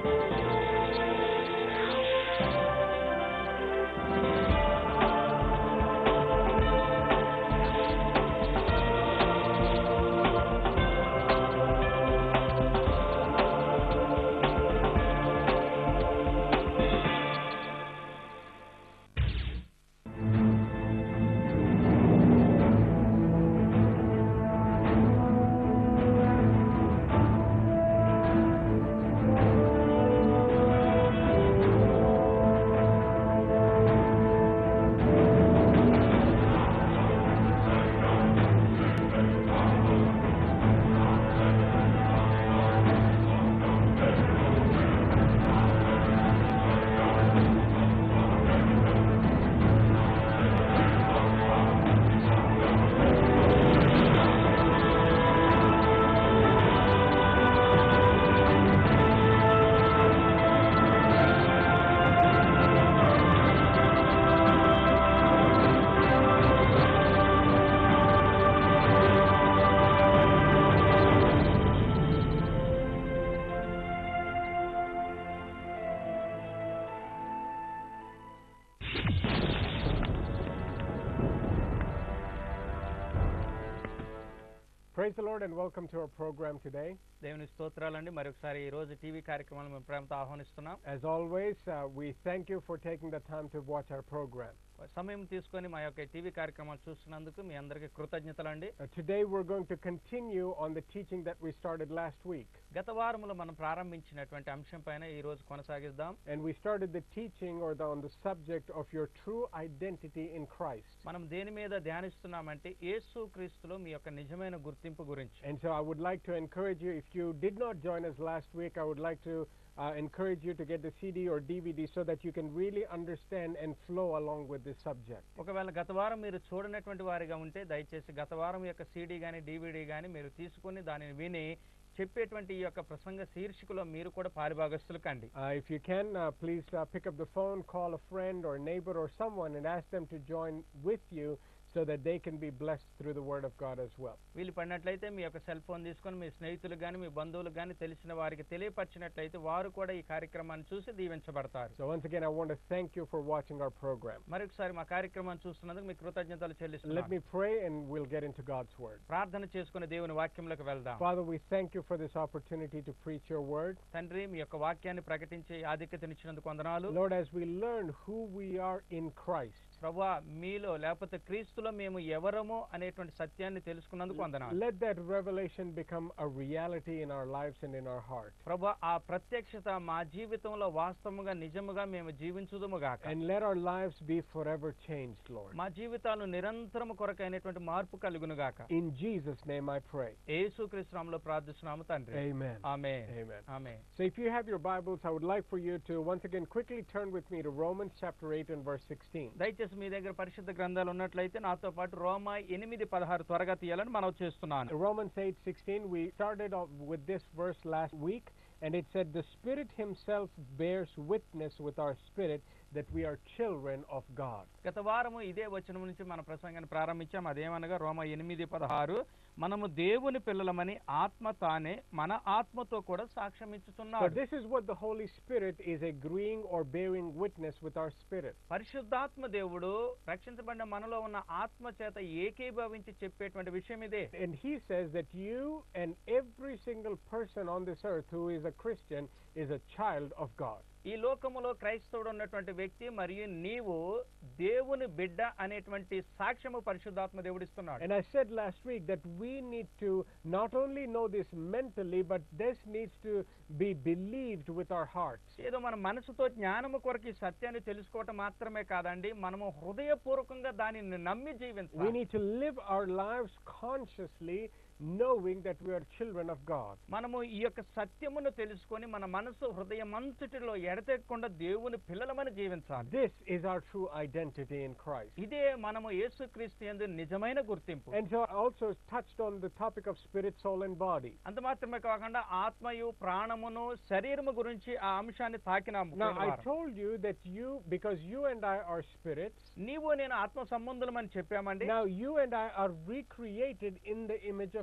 Praise the Lord and welcome to our program today. దేవుని స్తోత్రాలండి మరొకసారి ఈ రోజు టీవీ కార్యక్రమాలు మేము ప్రేమతో ఆహ్వానిస్తున్నాం As always, uh, we thank you for taking the time to watch our program. సమయం తీసుకొని మా యొక్క టీవీ కార్యక్రమాలు చూస్తున్నందుకు మీ అందరికీ కృతజ్ఞతలండి Uh, today we're going to continue on the teaching that we started last week. గత వారములో మనం ప్రారంభించినటువంటి అంశం పైన ఈ రోజు కొనసాగిద్దాం And we started the teaching or the, on the subject of your true identity in Christ. మనం దేని మీద ధ్యానిస్తున్నామంటే యేసు క్రీస్తులో మీ యొక్క నిజమైన గుర్తింపు గురించి And so I would like to encourage you, if you did not join us last week, I would like to uh, encourage you to get the CD or DVD so that you can really understand and flow along with this subject. ఒకవేళ గత వారం మీరు చూడనటువంటి వారిగా ఉంటే దయచేసి గత వారం యొక్క సీడీ కానీ డివిడి కానీ మీరు తీసుకుని దానిని విని చెప్పేటువంటి ఈ యొక్క ప్రసంగ శీర్షికలో మీరు కూడా పారిభాగస్తులు కండి Uh, if you can, uh, please uh, pick up the phone, call a friend or neighbor or someone, and ask them to join with you so that they can be blessed through the Word of God as well. వీలు పడినట్లయితే మీ యొక్క cell phone తీసుకొని మీ స్నేహితులు కానీ మీ బంధువులకు కానీ తెలిసిన వారికి తెలియపరిచినట్లయితే వారు కూడా ఈ కార్యక్రమాన్ని చూసి దీవించబడతారు So, once again, I want to thank you for watching our program. మరొకసారి మా కార్యక్రమాన్ని చూస్తున్నందుకు మీ కృతజ్ఞతలు Let చెల్లిస్తున్నాను me pray and we'll get into God's Word. ప్రార్థన చేసుకుని దేవుని వాక్యంలోకి వెళ్దాం Father, we thank you for this opportunity to preach your Word. తండ్రి మీ యొక్క వాక్యాన్ని ప్రకటించి ఆధిక్యతనిచ్చినందుకు వందనాలు Lord, as we learn who we are in Christ, ప్రభా మీలో లేకపోతే క్రీస్తులో మేము ఎవరమో అనేటువంటి సత్యాన్ని తెలుసుకున్నందుకు వందనాలు let that revelation become a reality in our lives and in our heart. ప్రభా ఆ ప్రత్యక్షత మా జీవితంలో వాస్తవముగా నిజముగా మేము జీవించుదుము గాక And let our lives be forever changed, Lord. మా జీవితాలు నిరంతరము కొరకైనటువంటి మార్పు కలుగును గాక In Jesus' name I pray. యేసుక్రీస్తునామములో ప్రార్థిస్తున్నాము తండ్రి Amen. ఆమె Amen. ఆమె So if you have your Bibles, I would like for you to once again quickly turn with me to Romans chapter 8 and verse 16. దయచేసి మీ దగ్గర పరిశుద్ధ గ్రంథాలు ఉన్నట్లయితే నాతో పాటు రోమా ఎనిమిది పదహారు త్వరగా తీయాలని మనం చేస్తున్నాను Romans 8:16 we started off with this verse last week and it said the spirit himself bears witness with our spirit that we are children of God. గత వారము ఇదే వచనం నుంచి మన ప్రసంగాన్ని ప్రారంభించాం అదేమనగా రోమ ఎనిమిది పదహారు మనము దేవుని పిల్లలమని ఆత్మ తానే మన ఆత్మతో కూడా సాక్ష్యం So ఇచ్చుతున్నాడు this is what the Holy Spirit is agreeing or bearing witness with our spirit. పరిశుద్ధాత్మ దేవుడు రక్షించబడిన మనలో ఉన్న ఆత్మ చేత ఏకీభవించి చెప్పేటువంటి విషయం ఇదే And he says that you and every single person on this earth who is a Christian is a child of God. ఈ లోకములో క్రైస్తవుడు ఉన్నటువంటి వ్యక్తి మరియు నీవు దేవుని బిడ్డ అనేటువంటి సాక్ష్యము పరిశుద్ధాత్మ దేవుడిస్తున్నాడు And I said last week that we need to not only know this mentally, but this needs to be believed with our hearts. ఏదో మన మనసుతో జ్ఞానము కొరకు ఈ సత్యాన్ని తెలుసుకోవటం మాత్రమే కాదండి మనము హృదయపూర్వకంగా దానిని నమ్మి We జీవించాలి need to live our lives consciously, knowing that we are children of God. మనము ఈ యొక్క సత్యమును తెలుసుకొని మన మనసు హృదయమంతటిలో ఎడతెక్కకుండా దేవుని పిల్లలమని జీవించాలి This is our true identity in Christ. ఇదే మనము యేసుక్రీస్తు యందు నిజమైన గుర్తింపు And so I also touched on the topic of spirit, soul, and body. అంత మాత్రమే కాకుండా ఆత్మయు ప్రాణమును శరీరము గురించి ఆ అంశాన్ని తాకినాము Now, పోయిన I వారం. told you that you, because you and I are spirits, నీవు నేను ఆత్మ సంబంధులమని చెప్పామండి now you and I are recreated in the image of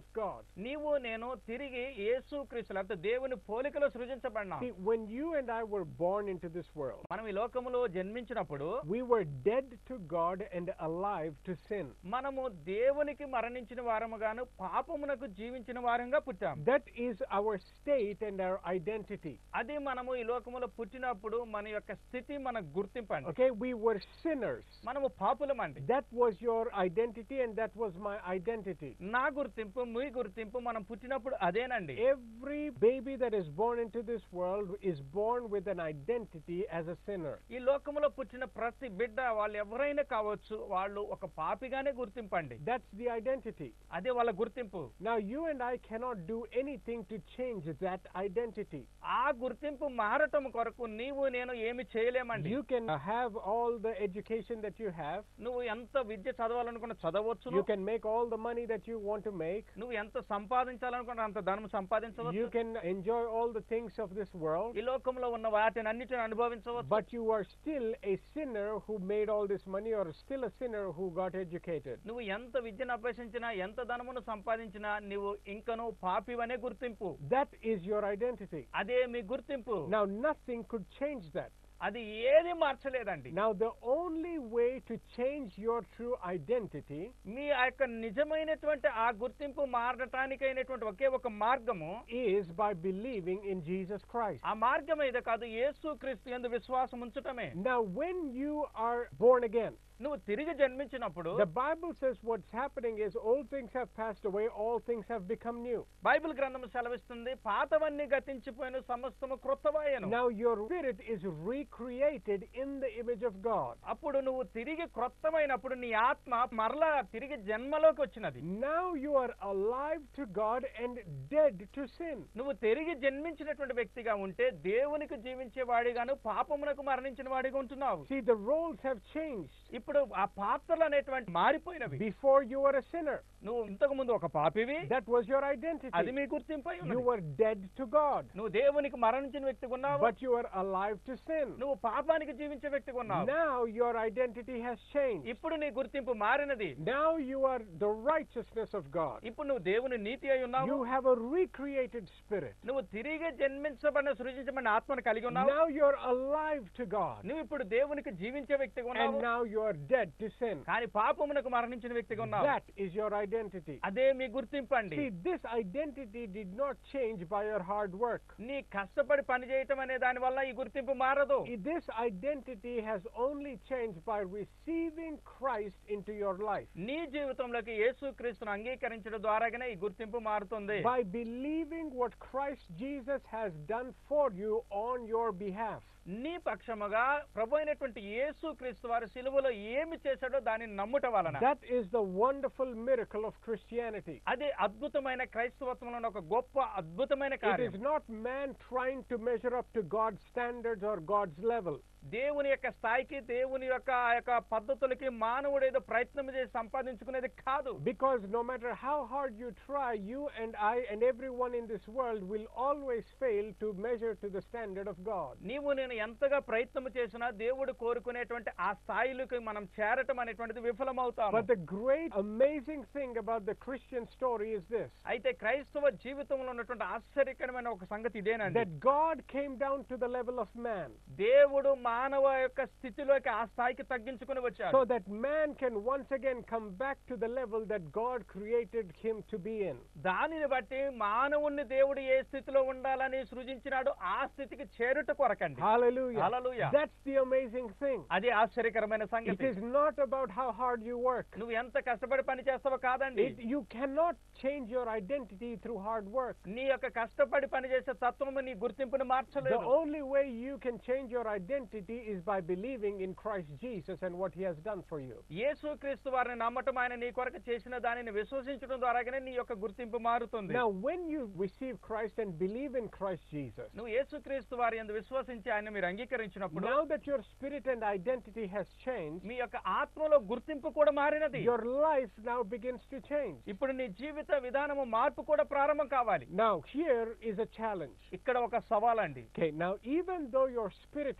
of God. నీవు నేను తిరిగి యేసు క్రీస్తు లేకపోతే దేవుని పోలికలో సృజించబడినాం See, when you and I were born into this world, మనం ఈ లోకములో జన్మించినప్పుడు we were dead to God and alive to sin. మనము దేవునికి మరణించిన వారముగాను పాపమునకు జీవించిన వారంగా పుట్టాం That is our state and our identity. అది మనము ఈ లోకములో పుట్టినప్పుడు మన యొక్క స్థితి మన గుర్తింపు అండి Okay, we were sinners. మనము పాపులమండి That was your identity and that was my identity. నా గుర్తింపు మీ గుర్తింపు మనం పుట్టినప్పుడు అదేనండి Every baby that is born into this world is born with an identity as a sinner. ఈ లోకములో పుట్టిన ప్రతి బిడ్డ వాళ్ళు ఎవరైనా కావచ్చు వాళ్ళు ఒక పాపిగానే గుర్తింపండి That's the identity. అదే వాళ్ళ గుర్తింపు Now, you and I cannot do anything to change that identity. ఆ గుర్తింపు మారటం కొరకు నీవు నేను ఏమి చేయలేమండి You can uh, have all the education that you have. నువ్వు ఎంత విద్య చదవాలనుకున్న చదవచ్చు You can make all the money that you want to make. నువ్వు ఎంత సంపాదించాలనుకున్న అంత ధనం You సంపాదించవచ్చు can enjoy all the things of this world. ఈ లోకంలో ఉన్న వాటిని అన్నిటిని అనుభవించవచ్చు But you are still a sinner who made all this money or still a sinner who got educated. నువ్వు ఎంత విద్యను అభ్యసించినా ఎంత ధనమును సంపాదించినా నువ్వు ఇంకను పాపివనే గుర్తింపు That is your identity. అదే మీ గుర్తింపు Now, nothing could change that. అది ఏది మార్చలేదండి Now, the only way to change your true identity మీ ఆ యొక్క నిజమైనటువంటి ఆ గుర్తింపు మారటానికైనటువంటి ఒకే ఒక మార్గము is by believing in Jesus Christ. ఆ మార్గం ఇది కాదు యేసు క్రీస్తు ఎందు విశ్వాసం ఉంచటమే Now, when you are born again, నువ్వు తిరిగి జన్మించినప్పుడు the Bible says what's happening is old things have passed away, all things have become new. Bible గ్రంథం సెలవిస్తుంది పాతవన్నీ గతించిపోయిన సమస్తము క్రొత్తవాయను Now, your spirit is recreated in the image of God. అప్పుడు నువ్వు తిరిగి క్రొత్తమైనప్పుడు నీ ఆత్మ మరలా తిరిగి జన్మలోకి వచ్చినది Now you are alive to God and dead to sin. నువ్వు తిరిగి జన్మించినటువంటి వ్యక్తిగా ఉంటే దేవునికి జీవించే వాడిగాను పాపమునకు మరణించిన వాడిగా ఉంటున్నావు See, the roles have changed. ఇప్పుడు ఆ పాత్రలు అనేటువంటి మారిపోయినవి Before you were a sinner, నువ్వు ఇంతకు ముందు ఒక పాపివి that was your అది identity. మీ గుర్తింపై You ఉన్నది. were dead to God, నువ్వు దేవునికి మరణించిన వ్యక్తిగా ఉన్నావు but you are alive to sin. నువ్వు పాపానికి జీవించే వ్యక్తిగా ఉన్నావు Now your identity has changed. ఇప్పుడు నీ గుర్తింపు మారినది Now you are the righteousness of God. ఇప్పుడు నువ్వు దేవుని నీతి అయి ఉన్నావు You have a recreated spirit. నువ్వు తిరిగి జన్మించబడిన సృజించబడిన ఆత్మను కలిగి ఉన్నావు Now you're alive to God. నువ్వు ఇప్పుడు దేవునికి జీవించే వ్యక్తిగా And ఉన్నావు now you are dead to sin. కానీ పాపమునకు మరణించిన వ్యక్తిగా ఉన్నావు That is your identity. అదే మీ గుర్తింపు అండి See, this identity did not change by your hard work. నీ కష్టపడి పని చేయటం అనే దాని వల్ల ఈ గుర్తింపు మారదు This identity has only changed by receiving Christ into your life. నీ జీవితంలోకి యేసు క్రీస్తును అంగీకరించడం ద్వారాగానే ఈ గుర్తింపు మారుతుంది By believing what Christ Jesus has done for you on your behalf. నీ పక్షముగా ప్రభు అయినటువంటి యేసు క్రీస్తు వారి సిలువలో ఏమి చేశాడో దానిని నమ్ముట వలన That is the wonderful miracle of Christianity. అది అద్భుతమైన క్రైస్తవత్వంలో ఒక గొప్ప అద్భుతమైన It కార్యం is not man trying to measure up to God's standards or God's level. దేవుని యొక్క స్థాయికి దేవుని యొక్క ఆ యొక్క పద్ధతులకి మానవుడు ఏదో ప్రయత్నం చేసి సంపాదించుకునేది కాదు Because no matter how hard you try, you and I and everyone in this world will always fail to measure to the standard of God. నీవు నేను ఎంతగా ప్రయత్నం చేసినా దేవుడు కోరుకునేటువంటి ఆ స్థాయిలకు మనం చేరటం అనేటువంటిది విఫలమవుతాము But the great, amazing thing about the Christian story is this అయితే క్రైస్తవ జీవితంలో ఉన్నటువంటి ఆశ్చర్యకరమైన ఒక సంగతి ఇదేనండి that God came down to the level of man దేవుడు మానవ యొక్క స్థితిలోకి ఆ స్థాయికి తగ్గించుకుని వచ్చాడు so that man can once again come back to the level that God created him to be in. దానిని బట్టి మానవుణ్ణి దేవుడు ఏ స్థితిలో ఉండాలని సృజించినాడు ఆ స్థితికి చేరుట కొరకండి Hallelujah. Hallelujah. That's the amazing thing. అది ఆశ్చర్యకరమైన It సంగతి is not about how hard you work. నువ్వు ఎంత కష్టపడి పని చేస్తావో కాదండి It, you cannot change your identity through hard work. నీ యొక్క కష్టపడి పని చేసే తత్వము నీ గుర్తింపుని The మార్చలేదు only way you can change your identity is by believing in Christ Jesus and what he has done for you. యేసు క్రీస్తు వారిని నమ్మటం ఆయన నీ కొరకు చేసిన దానిని విశ్వసించడం ద్వారాగానే నీ యొక్క గుర్తింపు మారుతుంది Now, when you receive Christ and believe in Christ Jesus, నువ్వు యేసు క్రీస్తు వారి యందు విశ్వసించి ఆయన మీరు అంగీకరించినప్పుడు now that your spirit and identity has changed, మీ యొక్క ఆత్మలో గుర్తింపు కూడా మారినది your life now begins to change. ఇప్పుడు నీ జీవిత విధానము మార్పు కూడా ప్రారంభం కావాలి Now, here is a challenge. ఇక్కడ ఒక సవాల్ అండి Okay, now even though your spirit has changed,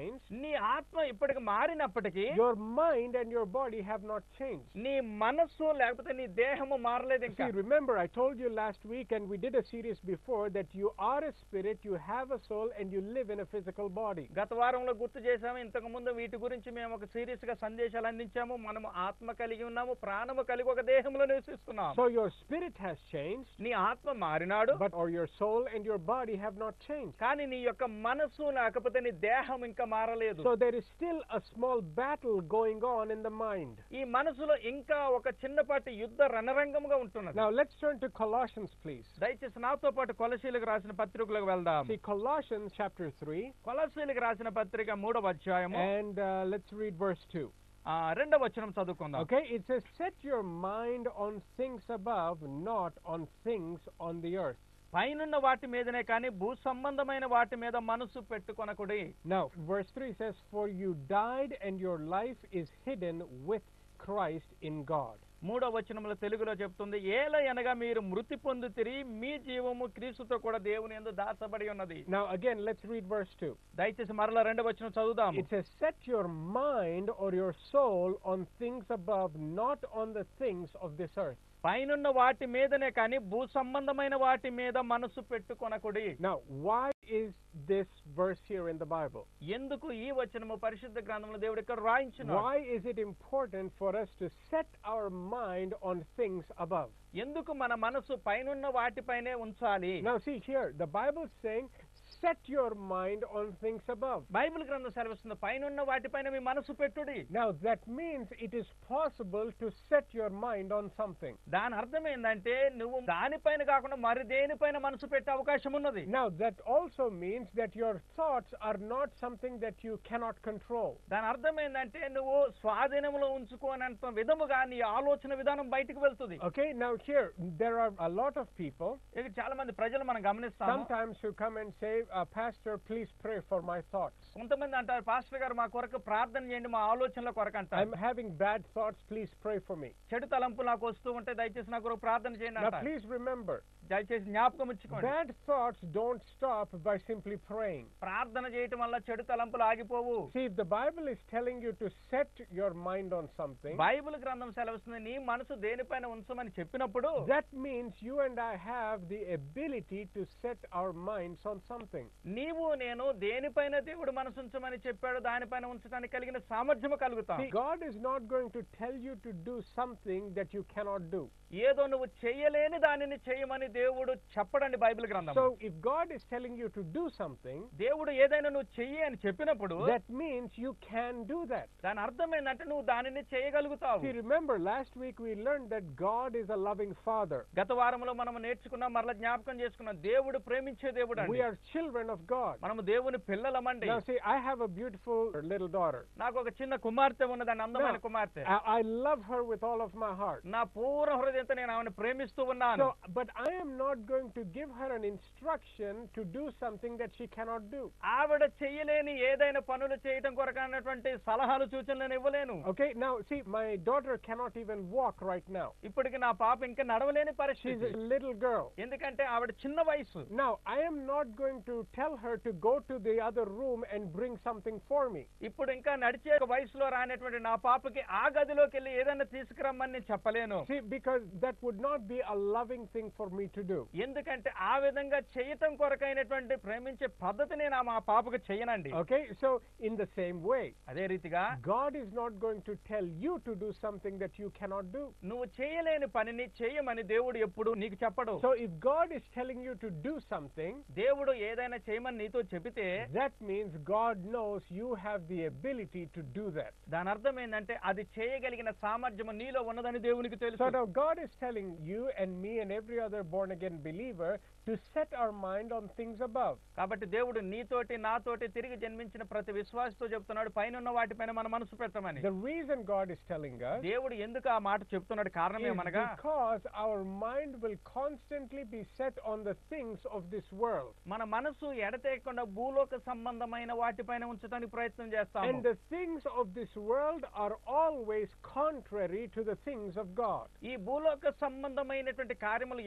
changed, నీ ఆత్మ ఇప్పటికి మారినప్పటికీ your mind and your body have not changed. నీ మనస్సు లేకపోతే నీ దేహము మారలేదు ఇంకా See, remember, I told you last week, and we did a series before, that you are a spirit, you have a soul, and you live in a physical body. గత వారంలో గుర్తు చేశాము ఇంతకు ముందు వీటి గురించి మేము ఒక సీరియస్ గా సందేశాలు అందించాము మనము ఆత్మ కలిగి ఉన్నాము ప్రాణము కలిగి ఒక దేహంలో నివసిస్తున్నాం So your spirit has changed, నీ ఆత్మ మారినాడు but or your soul and your body have not changed. కానీ నీ యొక్క మనస్సు లేకపోతే నీ దేహం ఇంకా మారలేదు So there is still a small battle going on in the mind. ఈ మనసులో ఇంకా ఒక చిన్నపాటి యుద్ధ రణరంగముగా ఉంటున్నది Now let's turn to Colossians, please. దయచేసి నాతో పాటు కొలసీలకు రాసిన పత్రికలకు వెళ్దాం See, Colossians chapter 3, కొలసీలకు రాసిన పత్రిక మూడవ అధ్యాయము and uh, let's read verse 2. ఆ, రెండవ వచనం చదువుకుందాం Okay, it says, Set your mind on things above, not on things on the earth. పైనున్న వాటి మీదనే కానీ భూ సంబంధమైన వాటి మీద మనసు పెట్టుకొనకుడి Now, verse 3 says, For you died, and your life is hidden with Christ in God. మూడవ వచనంలో తెలుగులో చెప్తుంది ఏల అనగా మీరు మృతి పొందుతిరి మీ జీవము క్రీస్తుతో కూడా దేవుని యందు దాచబడి ఉన్నది Now, again, let's read verse 2. దయచేసి మరలా రెండవ వచనం చదువుదాం It says, Set your mind or your soul on things above, not on the things of this earth. పైనున్న వాటి మీదనే కానీ భూ సంబంధమైన వాటి మీద మనసు పెట్టుకొనకుడి Now, why is this verse here in the Bible? ఎందుకు ఈ వచనము పరిశుద్ధ గ్రంథంలో దేవుడు ఇక్కడ రాయించిన Why is it important for us to set our mind on things above? ఎందుకు మన మనసు పైనున్న వాటిపైనే ఉంచాలి Now, see here, the Bible is saying, set your mind on things above. Bible గ్రంథం సెలవిస్తుంది పైనున్న వాటిపైన మీ మనసు పెట్టుడి Now, that means it is possible to set your mind on something. దాని అర్థం ఏంటంటే నువ్వు దానిపైన కాకుండా మరి దేనిపైన మనసు పెట్టే అవకాశం ఉన్నది Now, that also means that your thoughts are not something that you cannot control. దాని అర్థం ఏంటంటే నువ్వు స్వాధీనంలో ఉంచుకోనంత విధముగా నీ ఆలోచన విధానం బయటికి వెళ్తుంది Okay, now here, there are a lot of people ఇక చాలా మంది ప్రజలు మనం గమనిస్తాం sometimes who come and say, uh, Pastor, please pray for my thoughts. కొంతమంది అంటారు పాస్టర్ గారు మా కొరకు ప్రార్థన చేయండి మా ఆలోచనల కొరకు అంటారు I'm having bad thoughts, please pray for me. చెడు తలంపులు నాకు వస్తూ ఉంటే దయచేసి నా కొరకు ప్రార్థన చేయండి Now, అంటారు please remember, దయచేసి జ్ఞాపకం ఉంచుకోండి bad thoughts don't stop by simply praying. ప్రార్థన చేయటం వల్ల చెడు తలంపులు ఆగిపోవు See, if the Bible is telling you to set your mind on something, Bible గ్రంథం సెలవుస్తుంది నీ మనసు దేనిపైన ఉంచమని చెప్పినప్పుడు that means you and I have the ability to set our minds on something. నీవు నేను దేనిపైన దేవుడు మనసు ఉంచమని చెప్పాడు దానిపైన ఉంచడానికి కలిగిన సామర్థ్యము కలుగుతాం See, God is not going to tell you to do something that you cannot do. ఏదో నువ్వు చేయలేని దానిని చేయమని దేవుడు చెప్పడండి బైబిల్ గ్రంథం So, if God is telling you to do something, దేవుడు ఏదైనా నువ్వు చెయ్యి అని చెప్పినప్పుడు that means you can do that. దాని అర్థం ఏంటంటే నువ్వు దానిని చేయగలుగుతావు See, remember, last week we learned that God is a loving Father. గత వారంలో మనం నేర్చుకున్నాం మరలా జ్ఞాపకం చేసుకున్నాం దేవుడు ప్రేమించే దేవుడు We అండి are children of God. మనము దేవుని పిల్లలమండి Now, see, I have a beautiful little daughter. నాకు ఒక చిన్న కుమార్తె ఉన్నదండి అందమైన No. కుమార్తె I, I love her with all of my heart. నా పూర్ణ హృదయంతో నేను ఆమెను ప్రేమిస్తూ ఉన్నాను So, but I am not going to give her an instruction to do something that she cannot do. ఆవిడ చెయ్యలేని ఏదైనా పనులు చేయటం కొరకు అన్నటువంటి సలహాలు సూచనలు నేను ఇవ్వలేను Okay, now see, my daughter cannot even walk right now. ఇప్పటికి నా పాప ఇంకా నడవలేని She's పరిస్థితి a little girl. ఎందుకంటే ఆవిడ చిన్న వయసు Now, I am not going to tell her to go to the other room and bring something for me. ఇప్పుడు ఇంకా నడిచే ఒక వయసులో రానటువంటి నా పాపకి ఆ గదిలోకి వెళ్ళి ఏదైనా తీసుకురమ్మని నేను చెప్పలేను See, because that would not be a loving thing for me to do. ఎందుకంటే ఆ విధంగా చేయటం కొరకైనటువంటి ప్రేమించే పద్ధతి నేను ఆ మా పాపకు చేయనండి Okay, so in the same way, అదే రీతిగా God is not going to tell you to do something that you cannot do. నువ్వు చేయలేని పనిని చేయమని దేవుడు ఎప్పుడు నీకు చెప్పడు So if God is telling you to do something, దేవుడు ఏదైనా చేయమని నీతో చెబితే that means God knows you have the ability to do that. దాని అర్థం ఏంటంటే అది చేయగలిగిన సామర్థ్యం నీలో ఉన్నదని దేవునికి So తెలుసు now God is telling you and me and every other born again believer to set our mind on things above. కాబట్టి దేవుడు నీతోటి నాతోటి తిరిగి జన్మించిన ప్రతి విశ్వాసతో చెప్తున్నాడు పైన ఉన్న వాటిపైన మన మనసు పెట్టమని The reason God is telling us దేవుడు ఎందుకు ఆ మాట చెప్తున్నాడు కారణం is ఏమనగా because our mind will constantly be set on the things of this world. మన మనసు ఎడతెగకుండా భూలోక సంబంధమైన వాటిపైన ఉంచడానికి ప్రయత్నం చేస్తాము And the things of this world are always contrary to the things of God. ఈ భూలోక సంబంధమైనటువంటి కార్యములు ఎల్లప్పుడూ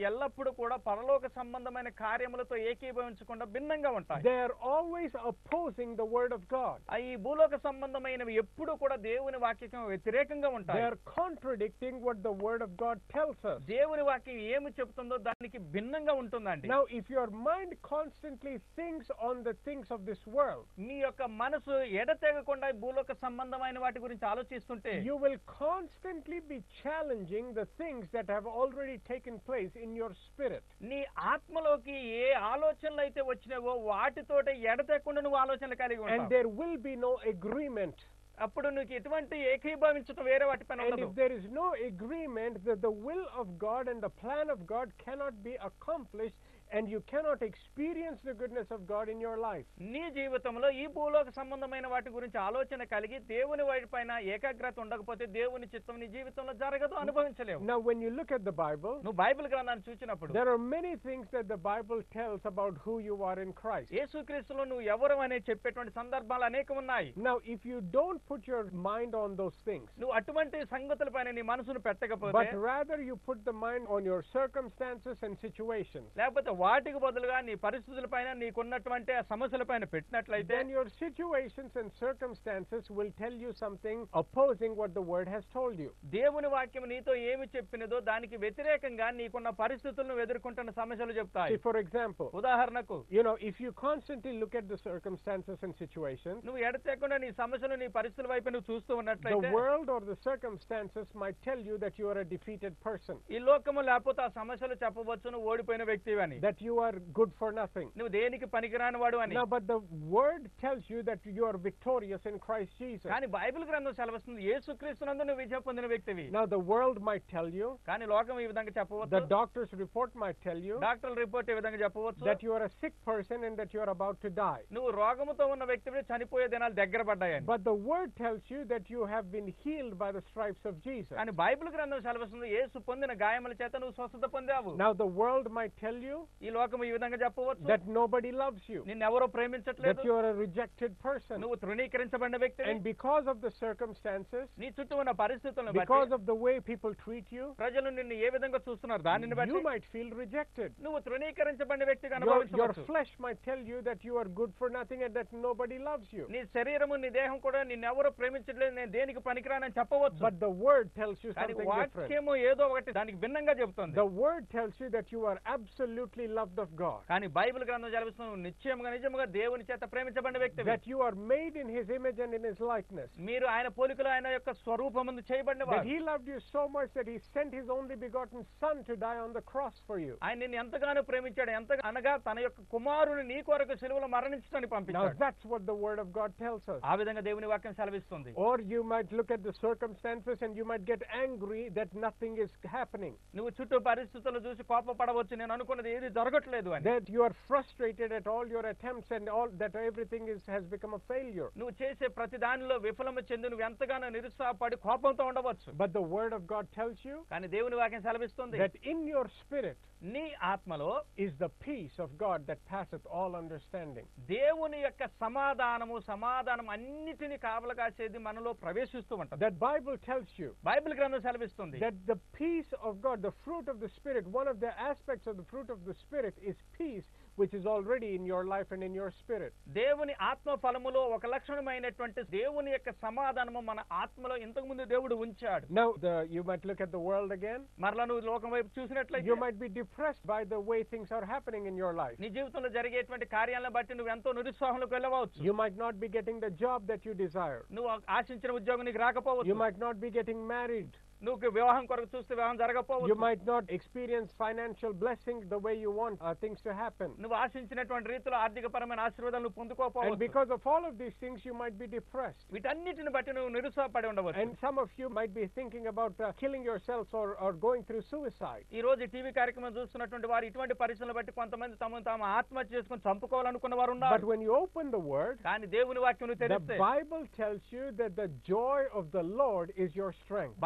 ఎప్పుడు కూడా పరలోక సంబంధమైన కార్యములతో ఏకీభవించకుండా భిన్నంగా ఉంటాయి They are always opposing the word of God. ఆ ఈ భూలోక సంబంధమైనవి ఎప్పుడు కూడా దేవుని వాక్యం వ్యతిరేకంగా They ఉంటాయి are contradicting what the word of God tells us. దేవుని వాక్యం ఏమి చెప్తుందో దానికి భిన్నంగా ఉంటుందండి Now, if your mind constantly thinks on the things of this world, మీ యొక్క మనసు ఎడతెగకుండా ఈ భూలోక సంబంధమైన వాటి గురించి ఆలోచిస్తుంటే you will constantly be challenging the things that have already taken place in your spirit. నీ ఆత్మలోకి ఏ ఆలోచనలు అయితే వచ్చినావో వాటితోటి ఎడతెగకుండా నువ్వు ఆలోచనలు కలిగి And ఉంటావు there will be no agreement. అప్పుడు నీకు ఎటువంటి ఏకీభవించడం వేరే వాటిపైన And ఉండదు if there is no agreement that the will of God and the plan of God cannot be accomplished, and you cannot experience the goodness of God in your life. నీ జీవితంలో ఈ భూలోక సంబంధమైన వాటి గురించి ఆలోచన కలిగి దేవుని వాటిపైన ఏకాగ్రత ఉండకపోతే దేవుని చిత్తం నీ జీవితంలో జరగదు అనుభవించలేవు Now, when you look at the Bible, నువ్వు బైబిల్ గ్రంథాన్ని చూసినప్పుడు there are many things that the Bible tells about who you are in Christ. యేసుక్రీస్తులో నువ్వు ఎవరు అనే చెప్పేటువంటి సందర్భాలు అనేకం ఉన్నాయి Now, if you don't put your mind on those things, నువ్వు అటువంటి సంగతులపైన నీ మనసును పెట్టకపోతే but rather you put the mind on your circumstances and situations, లేకపోతే వాటికి బదులుగా నీ పరిస్థితులపైన నీకున్నటువంటి ఆ సమస్యలపైన పెట్టినట్లయితే then your situations and circumstances will tell you something opposing what the Word has told you. దేవుని వాక్యం నీతో ఏమి చెప్పినదో దానికి వ్యతిరేకంగా నీకున్న పరిస్థితులను ఎదుర్కొంటున్న సమస్యలు చెప్తాయి See, for example, ఉదాహరణకు you know, if you constantly look at the circumstances and situations, నువ్వు ఎడతెక్కకుండా నీ సమస్యలు నీ పరిస్థితుల వైపు నువ్వు చూస్తూ the ఉన్నట్లయితే world or the circumstances might tell you that you are a defeated person, ఈ లోకము లేకపోతే ఆ సమస్యలు చెప్పవచ్చు నువ్వు ఓడిపోయిన వ్యక్తివి అని that you are good for nothing. నువ్వు దేనికి పనికిరాని వాడు అని Now, but the Word tells you that you are victorious in Christ Jesus. కానీ బైబిల్ గ్రంథం సెలవిస్తుంది యేసుక్రీస్తునందు నువ్వు విజయం పొందిన వ్యక్తివి Now, the world might tell you, కానీ లోకం ఈ విధంగా the చెప్పవచ్చు doctor's report might tell you doctor report ఈ విధంగా చెప్పవచ్చు that you are a sick person and that you are about to die. నువ్వు రోగముతో ఉన్న వ్యక్తివి చనిపోయే దినాలు దగ్గర పడ్డాయని But the Word tells you that you have been healed by the stripes of Jesus. కానీ బైబిల్ గ్రంథం సెలవిస్తుంది యేసు పొందిన గాయముల చేత నువ్వు స్వస్థత పొందావు Now, the world might tell you ఈ లోకం ఈ విధంగా చెప్పవచ్చు that nobody loves you, నిన్నెవరో that ప్రేమించట్లేదు you are a rejected person. నువ్వు తృణీకరించబడిన వ్యక్తి And because of the circumstances, నీ చుట్టూ ఉన్న పరిస్థితులను because బట్టి of the way people treat you, ప్రజలు నిన్ను ఏ విధంగా చూస్తున్నారు దానిని బట్టి you might feel rejected. నువ్వు తృణీకరించబడిన వ్యక్తిగా Your, your అనుభవించవచ్చు flesh might tell you that you are good for nothing and that nobody loves you. నీ శరీరము నీ దేహం కూడా నిన్నెవరో ప్రేమించట్లేదు నేను దేనికి పనికిరానని చెప్పవచ్చు But the word tells you కానీ something different. వాక్యము ఏదో ఒకటి దానికి భిన్నంగా చెబుతుంది The word tells you that you are absolutely loved of God. కానీ బైబిల్ గ్రంథం చదివిస్తున్న నువ్వు నిశ్చయముగా నిజముగా దేవుని చేత ప్రేమించబడిన వ్యక్తి That you are made in his image and in his likeness. మీరు ఆయన పోలికలో ఆయన యొక్క స్వరూపమందు చేయబడిన That వారు he loved you so much that he sent his only begotten son to die on the cross for you. ఆయన నిన్ను ఎంతగానో ప్రేమించాడు ఎంత అనగా తన యొక్క కుమారుని నీ కొరకు సిలువలో మరణించడానికి Now పంపించాడు that's what the word of God tells us. ఆ విధంగా దేవుని వాక్యం సెలవిస్తుంది Or you might look at the circumstances and you might get angry that nothing is happening. నువ్వు చుట్టూ పరిస్థితులు చూసి కోపపడవచ్చు నేను అనుకున్నది ఏది జరగట్లేదు అని That you are frustrated at all your attempts and all that everything is has become a failure. నువ్వు చేసే ప్రతి దానిలో విఫలము చెంది నువ్వు ఎంతగానో నిరుత్సాహపడి కోపంతో ఉండవచ్చు But the word of God tells you కానీ దేవుని వాక్యం సెలవిస్తుంది that in your spirit నీ ఆత్మలో is the peace of God that passeth all understanding. దేవుని యొక్క సమాధానము సమాధానం అన్నిటిని కావల కాసేది మనలో ప్రవేశిస్తూ ఉంటుంది That Bible tells you Bible గ్రంథం సెలవిస్తుంది that the peace of God, the fruit of the Spirit, one of the aspects of the fruit of the Spirit is peace, which is already in your life and in your spirit. దేవుని ఆత్మ ఫలములో ఒక లక్షణమైనటువంటి దేవుని యొక్క సమాధానము మన ఆత్మలో ఇంతకు ముందు దేవుడు ఉంచాడు Now, the, you might look at the world again. మరలా నువ్వు లోకం వైపు చూసినట్లయితే You might be depressed by the way things are happening in your life. నీ జీవితంలో జరిగేటువంటి కార్యాలను బట్టి నువ్వు ఎంతో నిరుత్సాహంలోకి వెళ్ళవచ్చు You might not be getting the job that you desire. నువ్వు ఆశించిన ఉద్యోగం నీకు You రాకపోవచ్చు might not be getting married. నువ్వు వివాహం కొరకు చూస్తే వివాహం You జరగకపోవచ్చు might not experience financial blessings the way you want uh, things to happen. నువ్వు ఆశించినటువంటి రీతిలో ఆర్థిక పరమైన ఆశీర్వాదాలు నువ్వు And పొందుకోకపోవచ్చు because of all of these things, you might be depressed. వీటన్నిటిని బట్టి నువ్వు నిరుత్సాహపడి ఉండవచ్చు And some of you might be thinking about uh, killing yourselves or, or going through suicide. ఈ రోజు టీవీ కార్యక్రమం చూస్తున్నటువంటి వారు ఇటువంటి పరిస్థితులను బట్టి కొంతమంది తమను తాము ఆత్మహత్య చేసుకుని చంపుకోవాలనుకున్న వారు But ఉన్నారు when you open the word, కానీ దేవుని వాక్యం నువ్వు the తెలిస్తే Bible tells you that the joy of the Lord is your strength. Bible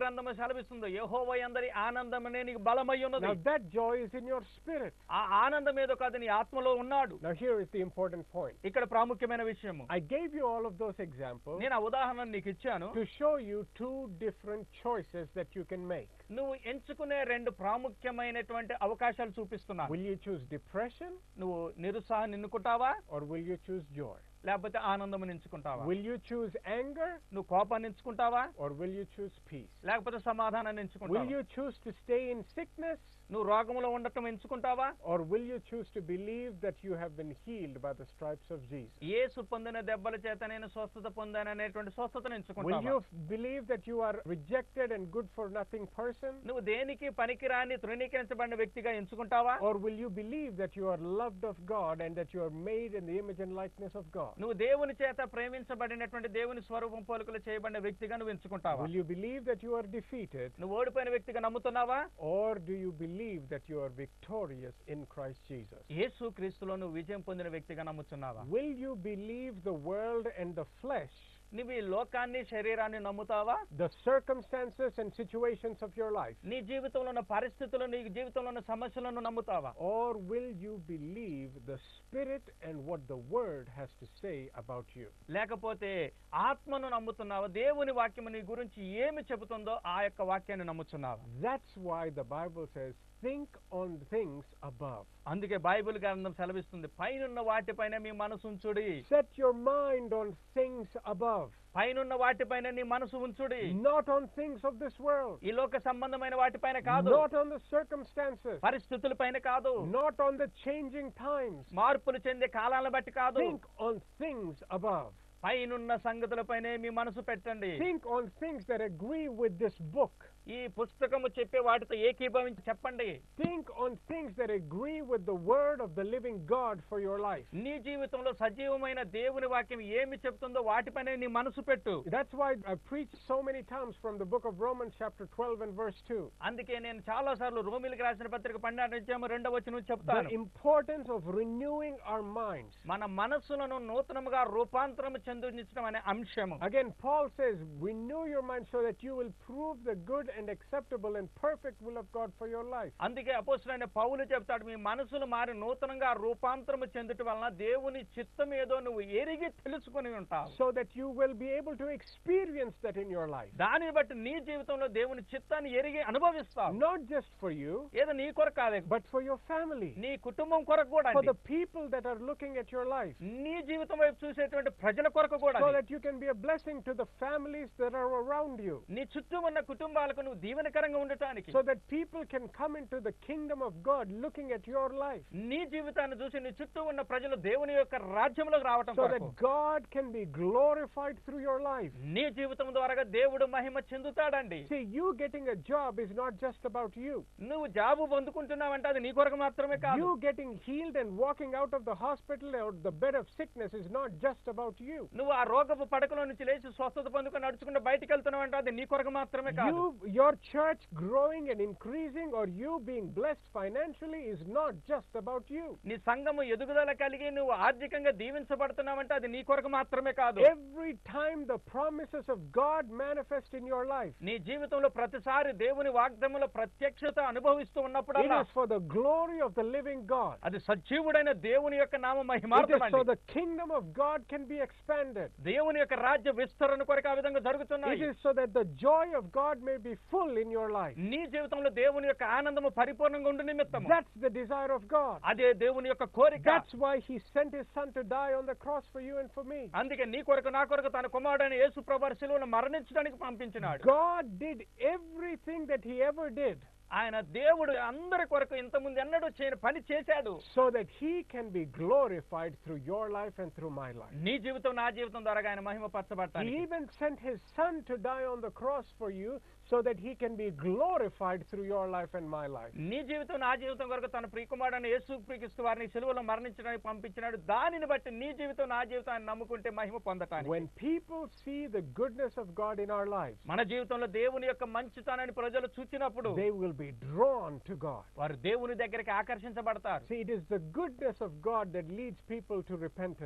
గ్రంథము సెలవిస్తుందో యెహోవా అందరి ఆనందమనే నీకు బలమై ఉన్నది Now that joy is in your spirit. ఆ ఆనందం ఏదో కాదు నీ ఆత్మలో ఉన్నాడు Now here is the important point. ఇక్కడ ప్రాముఖ్యమైన విషయము I gave you all of those examples నేను ఆ ఉదాహరణ నీకు ఇచ్చాను to show you two different choices that you can make. నువ్వు ఎంచుకునే రెండు ప్రాముఖ్యమైనటువంటి అవకాశాలు చూపిస్తున్నాను Will you choose depression నువ్వు నిరుత్సాహాన్ని ఎన్నుకుంటావా or will you choose joy? లేకపోతే ఆనందం ఎంచుకుంటావా Will you choose anger నువ్వు కోపాన్ని ఎంచుకుంటావా or will you choose peace? లేకపోతే సమాధానాన్ని Will ఎంచుకుంటావా you choose to stay in sickness నువ్వు రోగంలో ఉండటం ఎంచుకుంటావా or will you choose to believe that you have been healed by the stripes of Jesus? యేసు పొందిన దెబ్బల చేత నేను స్వస్థత పొందాను అనేటువంటి స్వస్థతను Will ఎంచుకుంటావా you f- believe that you are rejected and good for nothing person నువ్వు దేనికి పనికిరాని తృణీకరించబడిన వ్యక్తిగా ఎంచుకుంటావా or will you believe that you are loved of God and that you are made in the image and likeness of God? నువ్వు దేవుని చేత ప్రేమించబడినటువంటి దేవుని స్వరూపం పోలికలు చేయబడిన వ్యక్తిగా నువ్వు ఎంచుకుంటావా Will you believe that you are defeated నువ్వు ఓడిపోయిన వ్యక్తిగా నమ్ముతున్నావా or do you believe that you are victorious in Christ Jesus? యేసు క్రీస్తులో నువ్వు విజయం పొందిన వ్యక్తిగా నమ్ముతున్నావా Will you believe the world and the flesh, నువ్వు ఈ లోకాన్ని శరీరాన్ని నమ్ముతావా the circumstances and situations of your life? నీ జీవితంలో ఉన్న పరిస్థితులు నీ జీవితంలో ఉన్న సమస్యలను నమ్ముతావా Or will you believe the Spirit and what the Word has to say about you? లేకపోతే ఆత్మను నమ్ముతున్నావా దేవుని వాక్యము నీ గురించి ఏమి చెబుతుందో ఆ యొక్క వాక్యాన్ని నమ్ముతున్నావా That's why the Bible says, think on things above. అందుకే బైబిల్ గ్రంథం సెలవిస్తుంది పైనున్న వాటిపైన మీ మనసు ఉంచుడి Set your mind on things above, పైనున్న వాటిపైన నీ మనసు ఉంచుడి not on things of this world, ఈ లోక సంబంధమైన వాటిపైన కాదు not on the circumstances, పరిస్థితులపైన కాదు not on the changing times. మార్పులు చెందే కాలాలను బట్టి కాదు Think on things above. పైనున్న సంగతులపైనే మీ మనసు పెట్టండి Think on things that agree with this book. ఈ పుస్తకము చెప్పే వాటితో ఏకీభవించి చెప్పండి Think on things that agree with the word of the living God for your life. నీ జీవితంలో సజీవమైన దేవుని వాక్యం ఏమి చెప్తుందో వాటిపైనే నీ మనసు పెట్టు That's why I preached so many times from the book of Romans, chapter 12 and verse 2. అందుకే నేను చాలా సార్లు రోమిలకు రాసిన పత్రిక పన్నెండు అధ్యాయం రెండవ వచ్చిన The చెప్తాను importance of renewing our minds. మన మనస్సులను నూతనముగా రూపాంతరం చెందించడం అనే అంశము Again, Paul says, renew your mind so that you will prove the good and acceptable and perfect will of God for your life. అందుకే అపోస్తులైన పౌలు చెప్తాడు మీ మనసులు మారి నూతనంగా రూపాంతరము చెందుట వలన దేవుని చిత్తం ఏదో నువ్వు ఎరిగి తెలుసుకుని ఉంటావు So that you will be able to experience that in your life. దానిని బట్టి నీ జీవితంలో దేవుని చిత్తాన్ని ఎరిగి అనుభవిస్తావు Not just for you, ఏదో నీ కొరకు కాదే but for your family. నీ కుటుంబం కొరకు కూడా For అండి. the people that are looking at your life. నీ జీవితం వైపు చూసేటువంటి ప్రజల కొరకు కూడా So అండి. that you can be a blessing to the families that are around you. నీ చుట్టూ ఉన్న కుటుంబాలకు నువ్వు దీవెనకరంగా ఉండటానికి So that people can come into the kingdom of God looking at your life. నీ జీవితాన్ని చూసి నీ చుట్టూ ఉన్న ప్రజలు దేవుని యొక్క రాజ్యంలోకి రావటం So కొరకు that God can be glorified through your life. నీ జీవితం ద్వారా దేవుడు మహిమ చెందుతాడండి See, you getting a job is not just about you. నువ్వు జాబు పొందుకుంటున్నావంటే అది నీ కొరకు మాత్రమే కాదు You getting healed and walking out of the hospital or the bed of sickness is not just about you. నువ్వు ఆ రోగపు పడకలో నుంచి లేచి స్వస్థత పొందుకొని నడుచుకుంటూ బయటికి వెళ్తున్నావంటే అది నీ కొరకు మాత్రమే కాదు You, your church growing and increasing or you being blessed financially is not just about you. నీ సంఘము ఎదుగుదల కలిగి నువ్వు ఆర్థికంగా దీవించబడుతున్నావంటే అది నీ కొరకు మాత్రమే కాదు Every time the promises of God manifest in your life, నీ జీవితంలో ప్రతిసారి దేవుని వాగ్దముల ప్రత్యక్షత అనుభవిస్తూ it ఉన్నప్పుడల్లా is for the glory of the living God. అది సజీవుడైన దేవుని యొక్క నామ It is మహిమార్థమండి so the kingdom of God can be expanded. దేవుని యొక్క రాజ్య విస్తరణ కొరకు ఆ విధంగా It జరుగుతున్నాయి is so that the joy of God may be full in your life. నీ జీవితంలో దేవుని యొక్క ఆనందము పరిపూర్ణంగా ఉండు నిమిత్తము That's the desire of God. అదే దేవుని యొక్క కోరిక That's why He sent His Son to die on the cross for you and for me. అందుకే నీ కొరకు నా కొరకు తన కుమారుడైన యేసు ప్రభు శిలువను మరణించడానికి పంపించినాడు God did everything that He ever did ఆయన దేవుడు అందరి కొరకు ఇంతకుముందు ఎన్నడూ చేయని పని చేశాడు so that He can be glorified through your life and through my life. నీ జీవితం నా జీవితం ద్వారా ఆయన మహిమ He పరచబడతానికి even sent His Son to die on the cross for you so that He can be glorified through your life and my life. నీ జీవితం నా జీవితం కొరకు తన ప్రియకుమారుడైన యేసు ప్రీకిస్తూ వారిని సెలవులో మరణించడానికి పంపించినాడు దానిని బట్టి నీ జీవితం నా జీవితాన్ని నమ్ముకుంటే మహిమ పొందటానికి When people see the goodness of God in our lives, మన జీవితంలో దేవుని యొక్క మంచితనాన్ని ప్రజలు చూచినప్పుడు they will be drawn to God. వారు దేవుని దగ్గరికి ఆకర్షించబడతారు See, it is the goodness of God that leads people to repentance.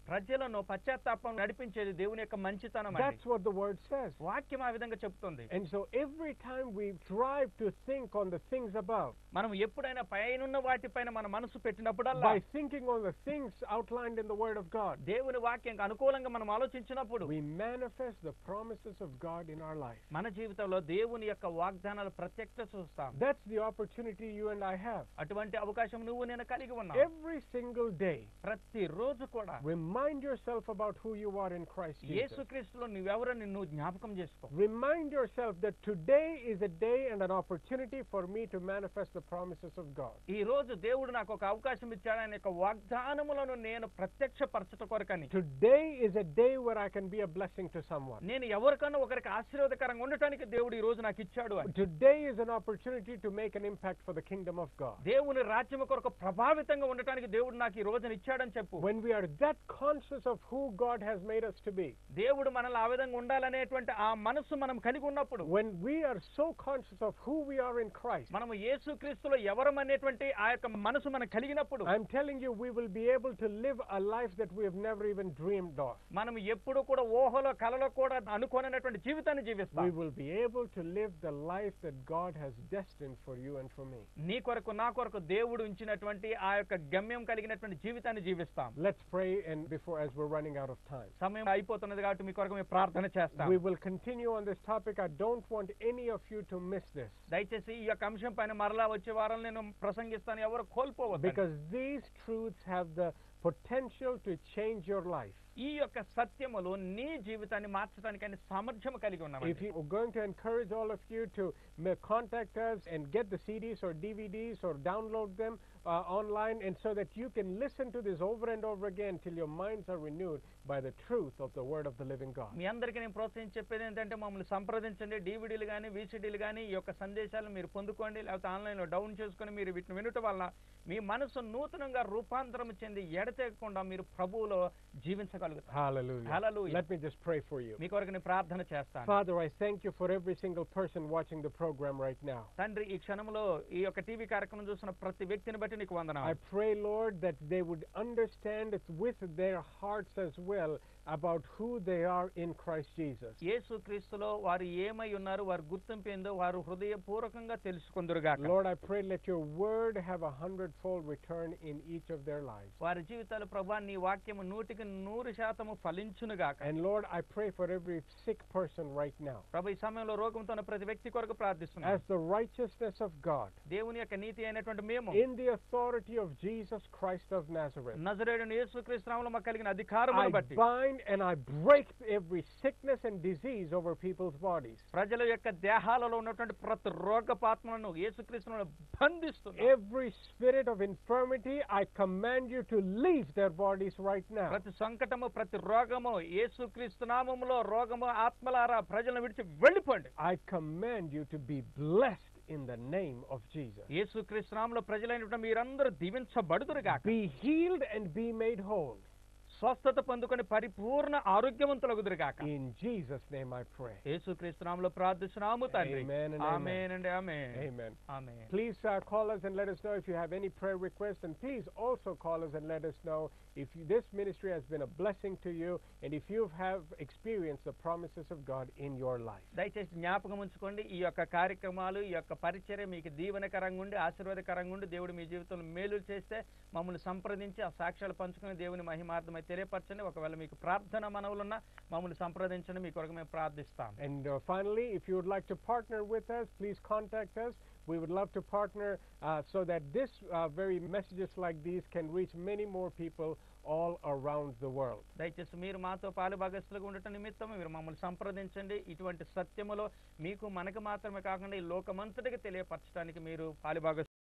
ప్రజలను పశ్చాత్తాపం నడిపించేది దేవుని యొక్క మంచితనం అండి. That's what the word says. వాక్యం ఆ విధంగా చెప్తుంది And so every time we strive to think on the things above, మనం ఎప్పుడైనా పైనున్న వాటిపైన మన మనసు పెట్టినప్పుడల్లా by thinking on the things outlined in the Word of God, దేవుని వాక్యం అనుకూలంగా మనం ఆలోచించినప్పుడు we manifest the promises of God in our life. మన జీవితంలో దేవుని యొక్క వాగ్దానాలు ప్రత్యక్ష చూస్తాం That's the opportunity you and I have. అటువంటి అవకాశం నువ్వు నేను కలిగి ఉన్నావు Every single day, ప్రతి రోజు కూడా remind yourself about who you are in Christ Jesus. యేసుక్రీస్తులో నువ్వెవరో నిన్ను జ్ఞాపకం చేసుకో Remind yourself that today is a day and an opportunity for me to manifest the promises of God. ఈ రోజు దేవుడు నాకు ఒక అవకాశం ఇచ్చాడు ఆయన యొక్క వాగ్దానములను నేను ప్రత్యక్ష పరచట కొరకని Today is a day where I can be a blessing to someone. నేను ఎవరికన్నా ఒకరికి ఆశీర్వాదకరంగా ఉండటానికి దేవుడు ఈ రోజు నాకు ఇచ్చాడు అని Today is an opportunity to make an impact for the kingdom of God. దేవుని రాజ్యం కొరకు ప్రభావితంగా ఉండటానికి దేవుడు నాకు ఈ రోజున ఇచ్చాడని చెప్పు When we are that conscious of who God has made us to be, దేవుడు మనల్ని ఆ విధంగా ఉండాలనేటువంటి ఆ మనసు మనం కలిగి ఉన్నప్పుడు when we are so conscious of who we are in Christ, మనము యేసుక్రీస్తులో ఎవరం అనేటువంటి ఆ యొక్క మనసు మనం కలిగినప్పుడు I'm telling you, we will be able to live a life that we have never even dreamed of. మనం ఎప్పుడు కూడా ఊహలో కలలో కూడా అనుకోనటువంటి జీవితాన్ని జీవిస్తాం We will be able to live the life that God has destined for you and for me. నీ కొరకు నా కొరకు దేవుడు ఉంచినటువంటి ఆ యొక్క గమ్యం కలిగినటువంటి జీవితాన్ని జీవిస్తాం Let's pray and before as we're running out of time. సమయం అయిపోతున్నది కాబట్టి మీ కొరకు మేము ప్రార్థన చేస్తాం We will continue on this topic. I don't want any of you to miss this. దయచేసి ఈ యొక్క అంశం పైన మరలా వచ్చే వారం నేను ప్రసంగిస్తాను ఎవరు కోల్పోవద్దు Because these truths have the potential to change your life. ఈ యొక్క సత్యములు నీ జీవితాన్ని మార్చడానికి సామర్థ్యం కలిగి If ఉన్నాం you are going to encourage all of you to ma- contact us and get the CDs or DVDs or download them uh, online, and so that you can listen to this over and over again till your minds are renewed by the truth of the Word of the living God. మీ అందరికీ నేను ప్రోత్సహించి చెప్పేది ఏంటంటే మమ్మల్ని సంప్రదించండి డీవీడీలు కానీ వీసీడీలు కానీ ఈ యొక్క సందేశాలు మీరు పొందుకోండి లేకపోతే ఆన్లైన్లో డౌన్ చేసుకొని మీరు వీటిని వినటం వలన మీ మనసు నూతనంగా రూపాంతరం చెంది ఎడతెగకుండా మీరు ప్రభువులో జీవించగలుగుతారు Hallelujah. Hallelujah. Let me just pray for you. మీ కొరకు నేను ప్రార్థన చేస్తాను Father, I thank you for every single person watching the program right now. తండ్రి ఈ క్షణంలో ఈ యొక్క టీవీ కార్యక్రమం చూసిన ప్రతి వ్యక్తిని బట్టి నీకు I వందనాలు pray, Lord, that they would understand it with their hearts as well about who they are in Christ Jesus. యేసు క్రీస్తులో వారు ఏమై ఉన్నారు వారు గుర్తింపు ఏందో వారు హృదయపూర్వకంగా తెలుసుకుందరుగాక Lord, I pray let your word have a hundredfold return in each of their lives. వారి జీవితాలు ప్రభా నీ వాక్యము నూటికి నూరు శాతము ఫలించునుగాక And Lord, I pray for every sick person right now. ప్రభు ఈ సమయంలో రోగంతో ఉన్న ప్రతి వ్యక్తి కొరకు ప్రార్థిస్తున్నాను As the righteousness of God, దేవుని యొక్క నీతి అయినటువంటి మేము in the authority of Jesus Christ of Nazareth, నజరేయుడు యేసుక్రీస్తునామములో మాకు కలిగిన అధికారమును I బట్టి bind and I break every sickness and disease over people's bodies. ప్రజల యొక్క దేహాలలో ఉన్నటువంటి ప్రతి రోగపాత్మలను యేసుక్రీస్తును బంధిస్తున్నా Every spirit of infirmity, I command you to leave their bodies right now. ప్రతి సంకటము ప్రతి రోగము యేసుక్రీస్తు నామములో రోగము ఆత్మలారా ప్రజలను విడిచి వెళ్ళిపోండి I command you to be blessed in the name of Jesus. యేసుక్రీస్తు నామములో ప్రజలైనటువంటి మీరందరూ దీవించబడుదురుగాక Be healed and be made whole. స్వస్థత పొందుకొని పరిపూర్ణ ఆరోగ్యవంతులగుదురుగాక In Jesus' name I pray. యేసుక్రీస్తు నామములో ప్రార్థిస్తున్నాము తండ్రి Amen and amen. ఆమేన్ అండి ఆమేన్ Amen. Amen Please uh, call us and let us know if you have any prayer requests, and please also call us and let us know if you, this ministry has been a blessing to you and if you have experienced the promises of God in your life. దయచేసి జ్ఞాపకం ఉంచుకోండి ఈ యొక్క కార్యక్రమాలు ఈ యొక్క పరిచర్య మీకు దీవెనకరంగా ఉండి ఆశీర్వాదకరంగా ఉండి దేవుడు మీ జీవితంలో మేలు చేస్తే మమ్మల్ని సంప్రదించి ఆ సాక్ష్యాలు పంచుకుని దేవుని మహిమార్థమై తెలియపరచండి ఒకవేళ మీకు ప్రార్థన మనవులున్నా మమ్మల్ని సంప్రదించండి మీ కొరకు మేము ప్రార్థిస్తాం And uh, finally, if you would like to partner with us, please contact us. We would love to partner uh, so that this uh, very messages like these can reach many more people all around the world. దయచేసి మీరు మాతో పాలు భాగస్తులుగా ఉండటం నిమిత్తం మీరు మమ్మల్ని సంప్రదించండి ఇటువంటి సత్యములో మీకు మనకు మాత్రమే కాకుండా ఈ లోకమంతటికి తెలియపరచడానికి మీరు పాలు